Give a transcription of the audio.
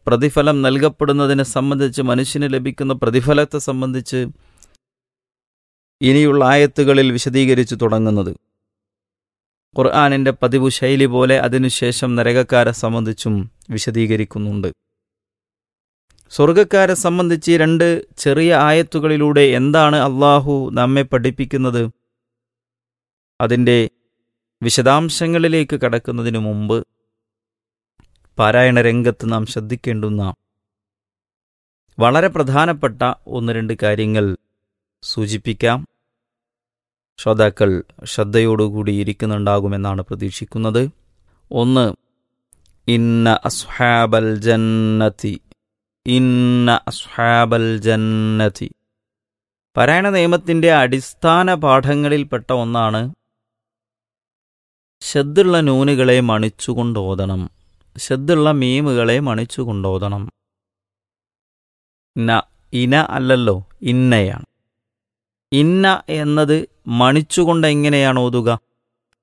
പ്രതിഫലം നൽകപ്പെടുന്നതിനെ സംബന്ധിച്ച് മനുഷ്യന് ലഭിക്കുന്ന പ്രതിഫലത്തെ സംബന്ധിച്ച് ഇനിയുള്ള ആയത്തുകളിൽ വിശദീകരിച്ചു തുടങ്ങുന്നത് ഖുർആാനിൻ്റെ പതിവ് ശൈലി പോലെ അതിനുശേഷം നരകക്കാരെ സംബന്ധിച്ചും വിശദീകരിക്കുന്നുണ്ട് സ്വർഗക്കാരെ സംബന്ധിച്ച് ഈ രണ്ട് ചെറിയ ആയത്തുകളിലൂടെ എന്താണ് അള്ളാഹു നമ്മെ പഠിപ്പിക്കുന്നത് അതിൻ്റെ വിശദാംശങ്ങളിലേക്ക് കടക്കുന്നതിനു മുമ്പ് പാരായണ രംഗത്ത് നാം ശ്രദ്ധിക്കേണ്ടുന്ന വളരെ പ്രധാനപ്പെട്ട ഒന്ന് രണ്ട് കാര്യങ്ങൾ സൂചിപ്പിക്കാം ശ്രോതാക്കൾ ശ്രദ്ധയോടുകൂടി ഇരിക്കുന്നുണ്ടാകുമെന്നാണ് പ്രതീക്ഷിക്കുന്നത് ഒന്ന് ഇന്ന അസ്ഹാബൽ ജന്നതി ഇന്ന അസ്ഹാബൽ ജന്നതി പാരായണ നിയമത്തിൻ്റെ അടിസ്ഥാന പാഠങ്ങളിൽപ്പെട്ട ഒന്നാണ് ശദ്ദുള്ള നൂനുകളെ മണിച്ചുകൊണ്ട് ഓതണം ശദ്ദുള്ള മീമുകളെ മണിച്ചുകൊണ്ട് ഓതണം ന ഇന അല്ലല്ലോ ഇന്നയാണ് ഇന്ന എന്നത് മണിച്ചുകൊണ്ട് എങ്ങനെയാണ് ഓതുക